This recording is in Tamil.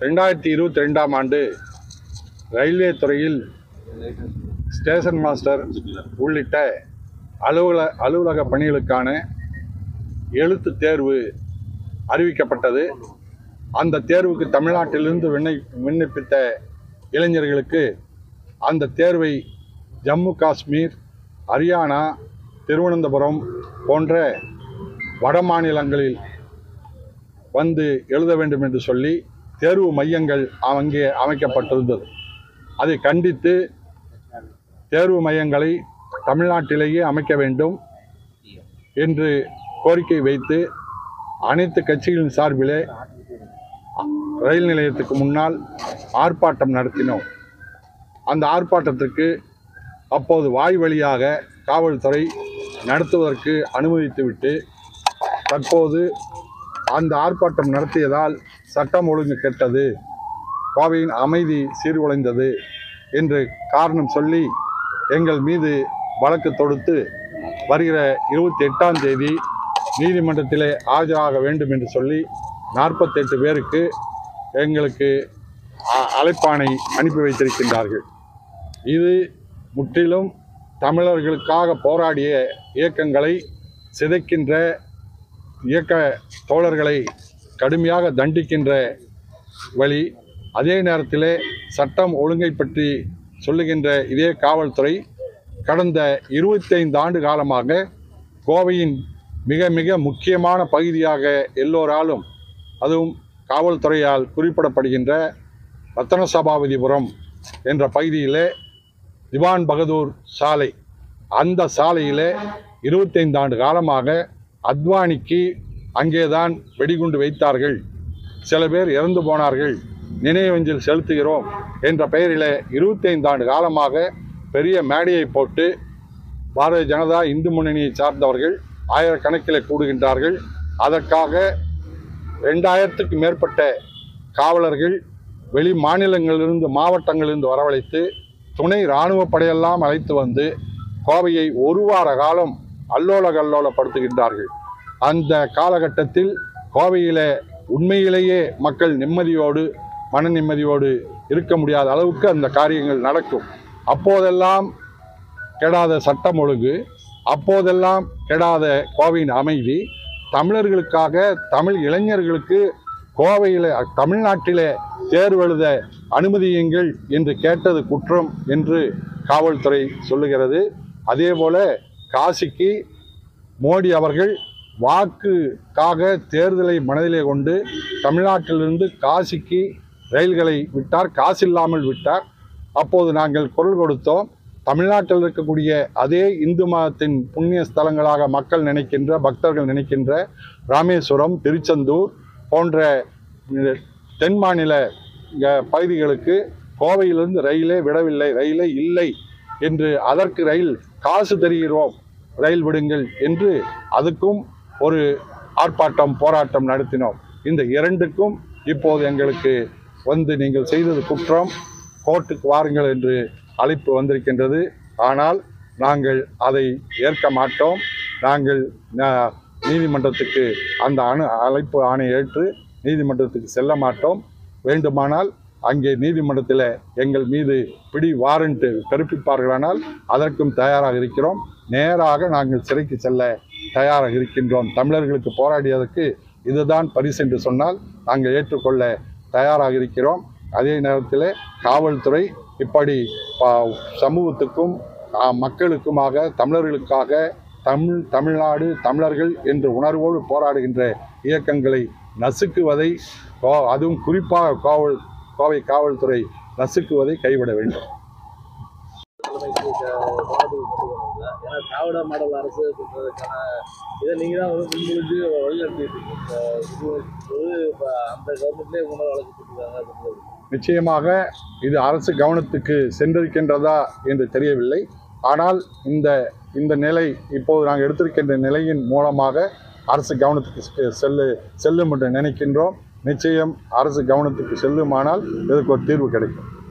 ரெண்டாயிரத்தி இருபத்தி ரெண்டாம் ஆண்டு ரயில்வே துறையில் ஸ்டேஷன் மாஸ்டர் உள்ளிட்ட அலுவல அலுவலக பணிகளுக்கான எழுத்து தேர்வு அறிவிக்கப்பட்டது அந்த தேர்வுக்கு தமிழ்நாட்டிலிருந்து விண்ணை விண்ணப்பித்த இளைஞர்களுக்கு அந்த தேர்வை ஜம்மு காஷ்மீர் ஹரியானா திருவனந்தபுரம் போன்ற வட மாநிலங்களில் வந்து எழுத வேண்டும் என்று சொல்லி தேர்வு மையங்கள் அங்கே அமைக்கப்பட்டிருந்தது அதை கண்டித்து தேர்வு மையங்களை தமிழ்நாட்டிலேயே அமைக்க வேண்டும் என்று கோரிக்கை வைத்து அனைத்து கட்சிகளின் சார்பிலே ரயில் நிலையத்துக்கு முன்னால் ஆர்ப்பாட்டம் நடத்தினோம் அந்த ஆர்ப்பாட்டத்திற்கு அப்போது வாய் வழியாக காவல்துறை நடத்துவதற்கு அனுமதித்துவிட்டு தற்போது அந்த ஆர்ப்பாட்டம் நடத்தியதால் சட்டம் ஒழுங்கு கெட்டது கோவையின் அமைதி சீர்குலைந்தது என்று காரணம் சொல்லி எங்கள் மீது வழக்கு தொடுத்து வருகிற இருபத்தி எட்டாம் தேதி நீதிமன்றத்திலே ஆஜராக வேண்டும் என்று சொல்லி நாற்பத்தெட்டு பேருக்கு எங்களுக்கு அ- அழைப்பாணை அனுப்பி வைத்திருக்கின்றார்கள் இது முற்றிலும் தமிழர்களுக்காக போராடிய இயக்கங்களை சிதைக்கின்ற இயக்க தோழர்களை கடுமையாக தண்டிக்கின்ற வழி அதே நேரத்திலே சட்டம் ஒழுங்கை பற்றி சொல்லுகின்ற இதே காவல்துறை கடந்த இருபத்தைந்து ஆண்டு காலமாக கோவையின் மிக மிக முக்கியமான பகுதியாக எல்லோராலும் அதுவும் காவல்துறையால் குறிப்பிடப்படுகின்ற ரத்தன சபாபதிபுரம் என்ற பகுதியிலே திவான் பகதூர் சாலை அந்த சாலையிலே இருபத்தைந்து ஆண்டு காலமாக அத்வானிக்கு அங்கேதான் வெடிகுண்டு வைத்தார்கள் சில பேர் இறந்து போனார்கள் நினைவஞ்சல் செலுத்துகிறோம் என்ற பெயரிலே இருபத்தைந்து ஆண்டு காலமாக பெரிய மேடையை போட்டு பாரதிய ஜனதா இந்து முன்னணியை சார்ந்தவர்கள் ஆயிரக்கணக்கில் கூடுகின்றார்கள் அதற்காக ரெண்டாயிரத்துக்கு மேற்பட்ட காவலர்கள் வெளி மாநிலங்களிலிருந்து மாவட்டங்களிலிருந்து வரவழைத்து துணை இராணுவ படையெல்லாம் அழைத்து வந்து கோவையை ஒரு வார காலம் அல்லோல கல்லோலப்படுத்துகின்றார்கள் அந்த காலகட்டத்தில் கோவையிலே உண்மையிலேயே மக்கள் நிம்மதியோடு மன நிம்மதியோடு இருக்க முடியாத அளவுக்கு அந்த காரியங்கள் நடக்கும் அப்போதெல்லாம் கெடாத சட்டம் ஒழுங்கு அப்போதெல்லாம் கெடாத கோவையின் அமைதி தமிழர்களுக்காக தமிழ் இளைஞர்களுக்கு கோவையில் தமிழ்நாட்டிலே தேர்வு எழுத அனுமதியுங்கள் என்று கேட்டது குற்றம் என்று காவல்துறை சொல்லுகிறது அதே போல காசிக்கு மோடி அவர்கள் வாக்குக்காக தேர்தலை மனதிலே கொண்டு தமிழ்நாட்டிலிருந்து காசிக்கு ரயில்களை விட்டார் காசு இல்லாமல் விட்டார் அப்போது நாங்கள் குரல் கொடுத்தோம் தமிழ்நாட்டில் இருக்கக்கூடிய அதே இந்து மதத்தின் புண்ணிய ஸ்தலங்களாக மக்கள் நினைக்கின்ற பக்தர்கள் நினைக்கின்ற ராமேஸ்வரம் திருச்செந்தூர் போன்ற அஹ், தென் மாநில அஹ், பகுதிகளுக்கு கோவையிலிருந்து ரயிலே விடவில்லை ரயிலே இல்லை என்று அதற்கு ரயில் காசு தருகிறோம் ரயில் விடுங்கள் என்று அதுக்கும் ஒரு ஆர்ப்பாட்டம் போராட்டம் நடத்தினோம் இந்த இரண்டுக்கும் இப்போது எங்களுக்கு வந்து நீங்கள் செய்தது குற்றம் கோர்ட்டுக்கு வாருங்கள் என்று அழைப்பு வந்திருக்கின்றது ஆனால் நாங்கள் அதை ஏற்க மாட்டோம் நாங்கள் ந- நீதிமன்றத்துக்கு அந்த அணு அழைப்பு ஆணை ஏற்று நீதிமன்றத்துக்கு செல்ல மாட்டோம் வேண்டுமானால் அங்கே நீதிமன்றத்தில் எங்கள் மீது பிடி வாரண்ட் பிறப்பிப்பார்களானால் அதற்கும் தயாராக இருக்கிறோம் நேராக நாங்கள் சிறைக்கு செல்ல தயாராக இருக்கின்றோம் தமிழர்களுக்கு போராடியதற்கு இதுதான் பரிசு என்று சொன்னால் நாங்கள் ஏற்றுக்கொள்ள தயாராக இருக்கிறோம் அதே நேரத்தில் காவல்துறை இப்படி ப- சமூகத்துக்கும் ஆ, மக்களுக்குமாக தமிழர்களுக்காக தமிழ் தமிழ்நாடு தமிழர்கள் என்ற உணர்வோடு போராடுகின்ற இயக்கங்களை நசுக்குவதை கோ- அதுவும் குறிப்பாக காவல் கோவை காவல்துறை நசுக்குவதை கைவிட வேண்டும் தலைமைக்கு க- கவனத்துக்கு கொண்டு வரணும்ல ஏன்னா திராவிட மாடல் அரசு அப்படின்றதுக்கான இதை நீங்க தான் வந்து முன்மொழிஞ்சு வழிநடத்திட்டு இருக்கீங்க இப்போ இது ஒரு இப்போ அந்த கவர்மெண்ட்லேயே உணவு வழக்கு போட்டுருக்காங்க அப்படின்றது நிச்சயமாக இது அரசு கவனத்துக்கு சென்றிருக்கின்றதா என்று தெரியவில்லை ஆனால் இந்த இந்த நிலை இப்போது நாங்கள் எடுத்திருக்கின்ற நிலையின் மூலமாக அரசு கவனத்துக்கு செ- செல்லு செல்லும் என்று நினைக்கின்றோம் நிச்சயம் அரசு கவனத்துக்கு செல்லுமானால் இதற்கு ஒரு தீர்வு கிடைக்கும்